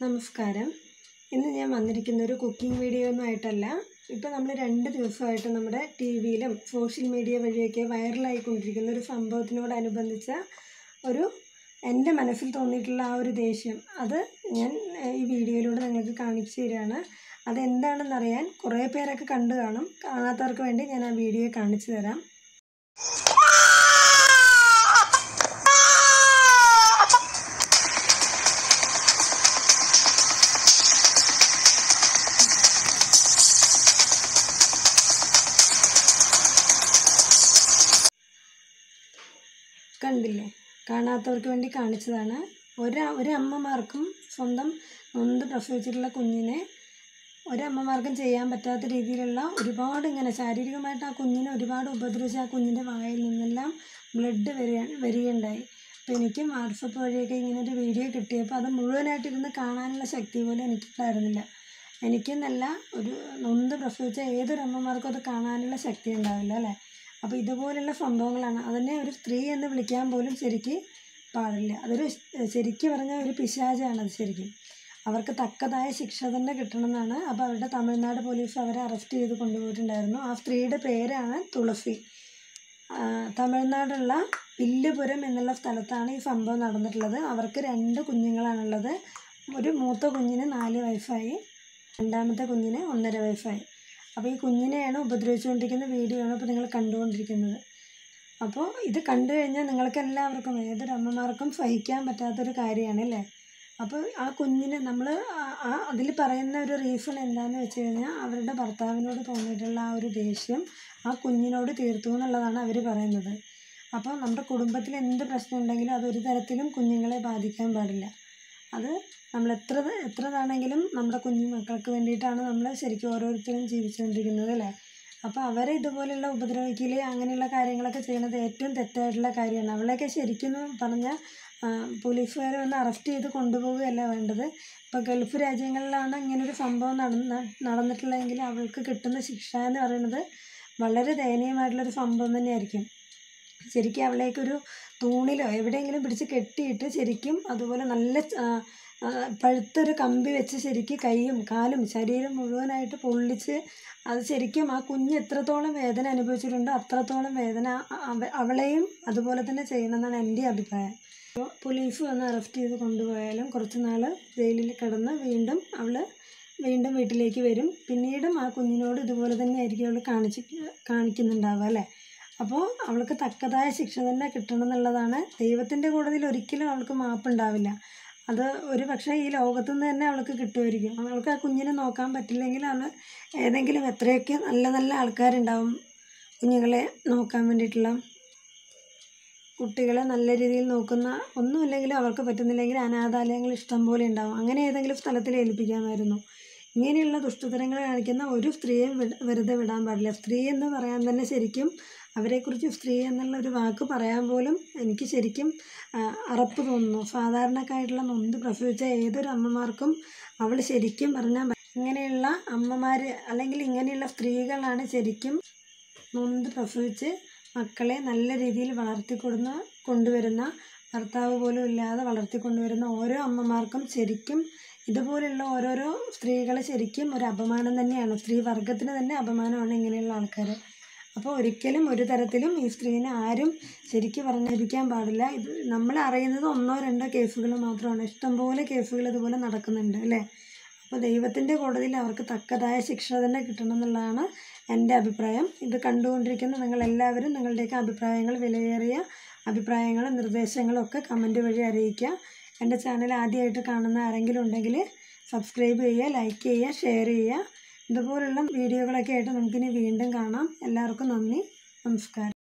നമസ്കാരം ഇന്ന് ഞാൻ വന്നിരിക്കുന്ന ഒരു കുക്കിംഗ് വീഡിയോ ഒന്നും ആയിട്ടല്ല ഇപ്പോൾ നമ്മൾ രണ്ട് ദിവസമായിട്ട് നമ്മുടെ ടി വിയിലും സോഷ്യൽ മീഡിയ വഴിയൊക്കെ വൈറലായിക്കൊണ്ടിരിക്കുന്ന ഒരു സംഭവത്തിനോടനുബന്ധിച്ച ഒരു എൻ്റെ മനസ്സിൽ തോന്നിയിട്ടുള്ള ആ ഒരു ദേഷ്യം അത് ഞാൻ ഏഹ്, ഈ വീഡിയോയിലൂടെ നിങ്ങൾക്ക് കാണിച്ചു തരികയാണ് അതെന്താണെന്നറിയാൻ കുറേ പേരൊക്കെ കണ്ടു കാണും കാണാത്തവർക്ക് വേണ്ടി ഞാൻ ആ വീഡിയോ കാണിച്ചു തരാം കണ്ടില്ലേ കാണാത്തവർക്ക് വേണ്ടി കാണിച്ചതാണ് ഒരു ഒരമ്മമാർക്കും സ്വന്തം നൊന്ത് പ്രസവിച്ചിട്ടുള്ള കുഞ്ഞിനെ ഒരമ്മമാർക്കും ചെയ്യാൻ പറ്റാത്ത രീതിയിലുള്ള ഒരുപാട് ഇങ്ങനെ ശാരീരികമായിട്ട് ആ കുഞ്ഞിനെ ഒരുപാട് ഉപദ്രവിച്ച് ആ കുഞ്ഞിൻ്റെ വായിൽ നിന്നെല്ലാം ബ്ലഡ് വരിക വരികയുണ്ടായി അപ്പോൾ എനിക്കും വാട്സപ്പ് വഴിയൊക്കെ ഇങ്ങനെ ഒരു വീഡിയോ കിട്ടിയപ്പോൾ അത് മുഴുവനായിട്ടിരുന്ന് കാണാനുള്ള ശക്തി പോലും എനിക്കുണ്ടായിരുന്നില്ല എനിക്കെന്നല്ല ഒരു നൊന്ത് പ്രസവിച്ച ഏതൊരു അമ്മമാർക്കും അത് കാണാനുള്ള ശക്തി ഉണ്ടാവില്ല അല്ലേ അപ്പോൾ ഇതുപോലുള്ള സംഭവങ്ങളാണ് അതിനെ ഒരു സ്ത്രീ എന്ന് വിളിക്കാൻ പോലും ശരിക്ക് പാടില്ല അതൊരു ശ- ശരിക്ക് പറഞ്ഞാൽ ഒരു പിശാചാണ് അത് ശരിക്കും അവർക്ക് തക്കതായ ശിക്ഷ തന്നെ കിട്ടണമെന്നാണ് അപ്പോൾ അവരുടെ തമിഴ്നാട് പോലീസ് അവരെ അറസ്റ്റ് ചെയ്ത് കൊണ്ടുപോയിട്ടുണ്ടായിരുന്നു ആ സ്ത്രീയുടെ പേരാണ് തുളസി ആ, തമിഴ്നാടുള്ള വില്ലുപുരം എന്നുള്ള സ്ഥലത്താണ് ഈ സംഭവം നടന്നിട്ടുള്ളത് അവർക്ക് രണ്ട് കുഞ്ഞുങ്ങളാണുള്ളത് ഒരു മൂത്ത കുഞ്ഞിന് നാല് വയസ്സായി രണ്ടാമത്തെ കുഞ്ഞിന് ഒന്നര വയസ്സായി അപ്പോൾ ഈ കുഞ്ഞിനെയാണ് ഉപദ്രവിച്ചുകൊണ്ടിരിക്കുന്ന വീഡിയോ ആണ് ഇപ്പോൾ നിങ്ങൾ കണ്ടുകൊണ്ടിരിക്കുന്നത് അപ്പോൾ ഇത് കണ്ടു കഴിഞ്ഞാൽ നിങ്ങൾക്ക് എല്ലാവർക്കും ഏതൊരു അമ്മമാർക്കും സഹിക്കാൻ പറ്റാത്തൊരു കാര്യമാണ് അല്ലേ അപ്പോൾ ആ കുഞ്ഞിനെ നമ്മൾ ആ അതിൽ പറയുന്ന ഒരു റീസൺ എന്താണെന്ന് വെച്ച് കഴിഞ്ഞാൽ അവരുടെ ഭർത്താവിനോട് തോന്നിയിട്ടുള്ള ആ ഒരു ദേഷ്യം ആ കുഞ്ഞിനോട് തീർത്തു എന്നുള്ളതാണ് അവർ പറയുന്നത് അപ്പോൾ നമ്മുടെ കുടുംബത്തിൽ എന്ത് പ്രശ്നം ഉണ്ടെങ്കിലും അത് ഒരു തരത്തിലും കുഞ്ഞുങ്ങളെ ബാധിക്കാൻ പാടില്ല അത് നമ്മൾ എത്ര എത്രതാണെങ്കിലും നമ്മുടെ കുഞ്ഞു മക്കൾക്ക് വേണ്ടിയിട്ടാണ് നമ്മൾ ശരിക്കും ഓരോരുത്തരും ജീവിച്ചുകൊണ്ടിരിക്കുന്നത് അല്ലേ അപ്പോൾ അവരെ ഇതുപോലെയുള്ള ഉപദ്രവിക്കൽ അങ്ങനെയുള്ള കാര്യങ്ങളൊക്കെ ചെയ്യുന്നത് ഏറ്റവും തെറ്റായിട്ടുള്ള കാര്യമാണ് അവളെയൊക്കെ ശരിക്കും പറഞ്ഞാൽ പോലീസുകാർ വന്ന് അറസ്റ്റ് ചെയ്ത് കൊണ്ടുപോവുകയല്ല വേണ്ടത് ഇപ്പോൾ ഗൾഫ് രാജ്യങ്ങളിലാണ് ഇങ്ങനൊരു സംഭവം നടന്ന നടന്നിട്ടുള്ളതെങ്കിൽ അവൾക്ക് കിട്ടുന്ന ശിക്ഷ എന്ന് പറയുന്നത് വളരെ ദയനീയമായിട്ടുള്ളൊരു സംഭവം തന്നെയായിരിക്കും ശരിക്കും അവളേക്കൊരു തൂണിലോ എവിടെയെങ്കിലും പിടിച്ച് കെട്ടിയിട്ട് ശരിക്കും അതുപോലെ നല്ല ആ, ആ, പഴുത്തൊരു കമ്പി വെച്ച് ശരിക്കും കൈയും കാലും ശരീരം മുഴുവനായിട്ട് പൊള്ളിച്ച് അത് ശരിക്കും ആ കുഞ്ഞ് എത്രത്തോളം വേദന അനുഭവിച്ചിട്ടുണ്ടോ അത്രത്തോളം വേദന അ- അവ- അവളെയും അതുപോലെ തന്നെ ചെയ്യണമെന്നാണ് എൻ്റെ അഭിപ്രായം അപ്പോൾ പോലീസ് വന്ന് അറസ്റ്റ് ചെയ്ത് കൊണ്ടുപോയാലും കുറച്ച് നാൾ ജയിലിൽ കിടന്ന് വീണ്ടും അവൾ വീണ്ടും വീട്ടിലേക്ക് വരും പിന്നീടും ആ കുഞ്ഞിനോട് ഇതുപോലെ തന്നെ ആയിരിക്കും അവൾ കാണിച്ച് കാണിക്കുന്നുണ്ടാവുക അല്ലേ അപ്പോൾ അവൾക്ക് തക്കതായ ശിക്ഷ തന്നെ കിട്ടണം എന്നുള്ളതാണ് ദൈവത്തിൻ്റെ കൂടതിൽ ഒരിക്കലും അവൾക്ക് മാപ്പുണ്ടാവില്ല അത് ഒരു പക്ഷേ ഈ ലോകത്തു നിന്ന് തന്നെ അവൾക്ക് കിട്ടുമായിരിക്കും അവൾക്ക് ആ കുഞ്ഞിനെ നോക്കാൻ പറ്റില്ലെങ്കിൽ അവൾ ഏതെങ്കിലും എത്രയൊക്കെ നല്ല നല്ല ആൾക്കാരുണ്ടാവും കുഞ്ഞുങ്ങളെ നോക്കാൻ വേണ്ടിയിട്ടുള്ള കുട്ടികളെ നല്ല രീതിയിൽ നോക്കുന്ന ഒന്നുമില്ലെങ്കിലും അവർക്ക് പറ്റുന്നില്ലെങ്കിൽ അനാഥാലയങ്ങൾ ഇഷ്ടം പോലെ ഉണ്ടാവും അങ്ങനെ ഏതെങ്കിലും സ്ഥലത്തിൽ ഏൽപ്പിക്കാമായിരുന്നു ഇങ്ങനെയുള്ള ദുഷ്ടതരങ്ങൾ കാണിക്കുന്ന ഒരു സ്ത്രീയെയും വിട വെറുതെ വിടാൻ പാടില്ല സ്ത്രീ എന്ന് പറയാൻ തന്നെ ശരിക്കും അവരെക്കുറിച്ച് സ്ത്രീ എന്നുള്ള ഒരു വാക്ക് പറയാൻ പോലും എനിക്ക് ശരിക്കും ആ, അറപ്പ് തോന്നുന്നു സാധാരണക്കായിട്ടുള്ള നൊന്ത് പ്രസവിച്ച ഏതൊരു അമ്മമാർക്കും അവൾ ശരിക്കും പറഞ്ഞാൽ ഇങ്ങനെയുള്ള അമ്മമാർ അല്ലെങ്കിൽ ഇങ്ങനെയുള്ള സ്ത്രീകളാണ് ശരിക്കും നൊന്ത് പ്രസവിച്ച് മക്കളെ നല്ല രീതിയിൽ വളർത്തിക്കൊടുന്ന കൊണ്ടുവരുന്ന ഭർത്താവ് പോലും ഇല്ലാതെ വളർത്തിക്കൊണ്ടുവരുന്ന ഓരോ അമ്മമാർക്കും ശരിക്കും ഇതുപോലുള്ള ഓരോരോ സ്ത്രീകളെ ശരിക്കും ഒരു അപമാനം തന്നെയാണ് സ്ത്രീ വർഗത്തിന് തന്നെ അപമാനമാണ് ഇങ്ങനെയുള്ള ആൾക്കാർ അപ്പോൾ ഒരിക്കലും ഒരു തരത്തിലും ഈ സ്ത്രീനെ ആരും ശരിക്കും പറഞ്ഞിരിക്കാൻ പാടില്ല ഇത് നമ്മൾ അറിയുന്നത് ഒന്നോ രണ്ടോ കേസുകൾ മാത്രമാണ് ഇഷ്ടംപോലെ കേസുകൾ ഇതുപോലെ നടക്കുന്നുണ്ട് അല്ലേ അപ്പോൾ ദൈവത്തിൻ്റെ കോടതിയിൽ അവർക്ക് തക്കതായ ശിക്ഷ തന്നെ കിട്ടണം എന്നുള്ളതാണ് എൻ്റെ അഭിപ്രായം ഇത് കണ്ടുകൊണ്ടിരിക്കുന്ന നിങ്ങളെല്ലാവരും നിങ്ങളുടെയൊക്കെ അഭിപ്രായങ്ങൾ വിലയേറിയ അഭിപ്രായങ്ങളും നിർദ്ദേശങ്ങളും ഒക്കെ കമൻറ്റ് വഴി അറിയിക്കുക എൻ്റെ ചാനൽ ആദ്യമായിട്ട് കാണുന്ന ആരെങ്കിലും ഉണ്ടെങ്കിൽ സബ്സ്ക്രൈബ് ചെയ്യുക ലൈക്ക് ചെയ്യുക ഷെയർ ചെയ്യുക ഇതുപോലുള്ള വീഡിയോകളൊക്കെ ആയിട്ട് നമുക്കിനി വീണ്ടും കാണാം എല്ലാവർക്കും നന്ദി നമസ്കാരം